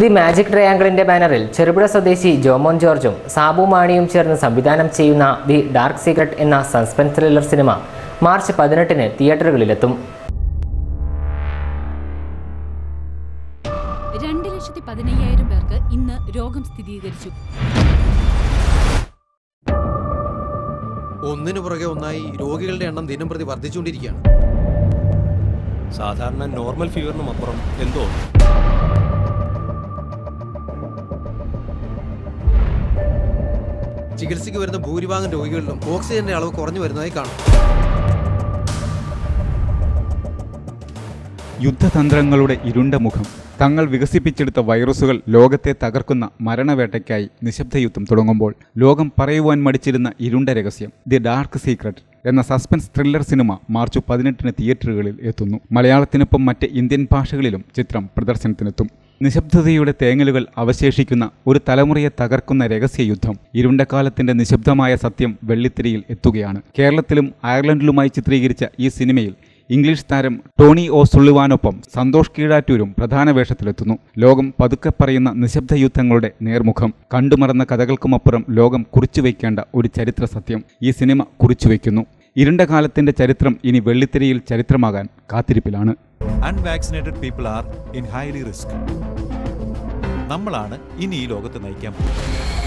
the magic ട്രയാങ്കിളിന്റെ ബാനറിൽ ചെറുപുഴ സ്വദേശി ജോമോൻ ജോർജും സാബു മാണിയും ചേർന്ന് സംവിധാനം ചെയ്യുന്ന ദി ഡാർക്ക് സീക്രട്ട് എന്ന സസ്പെൻസ് ത്രില്ലർ സിനിമ മാർച്ച് പതിനെട്ടിന് തിയേറ്ററുകളിലെത്തും രണ്ട് ലക്ഷത്തി പതിനയ്യായിരം പേർക്ക് ഇന്ന് രോഗം സ്ഥിരീകരിച്ചു ഒന്നിനു പുറകെ ഒന്നായി രോഗികളുടെ എണ്ണം ദിനം പ്രതി വർദ്ധിച്ചുകൊണ്ടിരിക്കുകയാണ് സാധാരണ നോർമൽ ഫീവറിനും അപ്പുറം എന്തോ ചികിത്സയ്ക്ക് വരുന്ന ഭൂരിഭാഗം രോഗികളിലും ഓക്സിജന്റെ അളവ് കുറഞ്ഞു വരുന്നതായി കാണും യുദ്ധതന്ത്രങ്ങളുടെ ഇരുണ്ട മുഖം തങ്ങൾ വികസിപ്പിച്ചെടുത്ത വൈറസുകൾ ലോകത്തെ തകർക്കുന്ന മരണവേട്ടയ്ക്കായി നിശബ്ദയുദ്ധം തുടങ്ങുമ്പോൾ ലോകം പറയുവാൻ മടിച്ചിരുന്ന ഇരുണ്ട രഹസ്യം ദി ഡാർക്ക് സീക്രട്ട് എന്ന സസ്പെൻസ് ത്രില്ലർ സിനിമ മാർച്ച് പതിനെട്ടിന് തിയേറ്ററുകളിൽ എത്തുന്നു മലയാളത്തിനൊപ്പം മറ്റ് ഇന്ത്യൻ ഭാഷകളിലും ചിത്രം പ്രദർശനത്തിനെത്തും നിശബ്ദതയുടെ തേങ്ങലുകൾ അവശേഷിക്കുന്ന ഒരു തലമുറയെ തകർക്കുന്ന രഹസ്യയുദ്ധം ഇരുണ്ട കാലത്തിന്റെ നിശബ്ദമായ സത്യം വെള്ളിത്തിരിയിൽ എത്തുകയാണ് കേരളത്തിലും അയർലൻഡിലുമായി ചിത്രീകരിച്ച ഈ സിനിമയിൽ ഇംഗ്ലീഷ് താരം ടോണി ഒ സുള്ളിവാനൊപ്പം സന്തോഷ് കീഴാറ്റൂരും പ്രധാന വേഷത്തിലെത്തുന്നു ലോകം പതുക്കെ പറയുന്ന നിശബ്ദ യുദ്ധങ്ങളുടെ നേർമുഖം കണ്ടുമറന്ന കഥകൾക്കുമപ്പുറം ലോകം കുറിച്ചുവെക്കേണ്ട ഒരു ചരിത്ര സത്യം ഈ സിനിമ കുറിച്ചുവെക്കുന്നു ഇരുണ്ട കാലത്തിന്റെ ചരിത്രം ഇനി വെള്ളിത്തിരയിൽ ചരിത്രമാകാൻ കാത്തിരിപ്പിലാണ് unvaccinated people are in highly risk നമ്മളാണ് ഇനി ഈ ലോകത്ത് നയിക്കാൻ പോകുന്നത്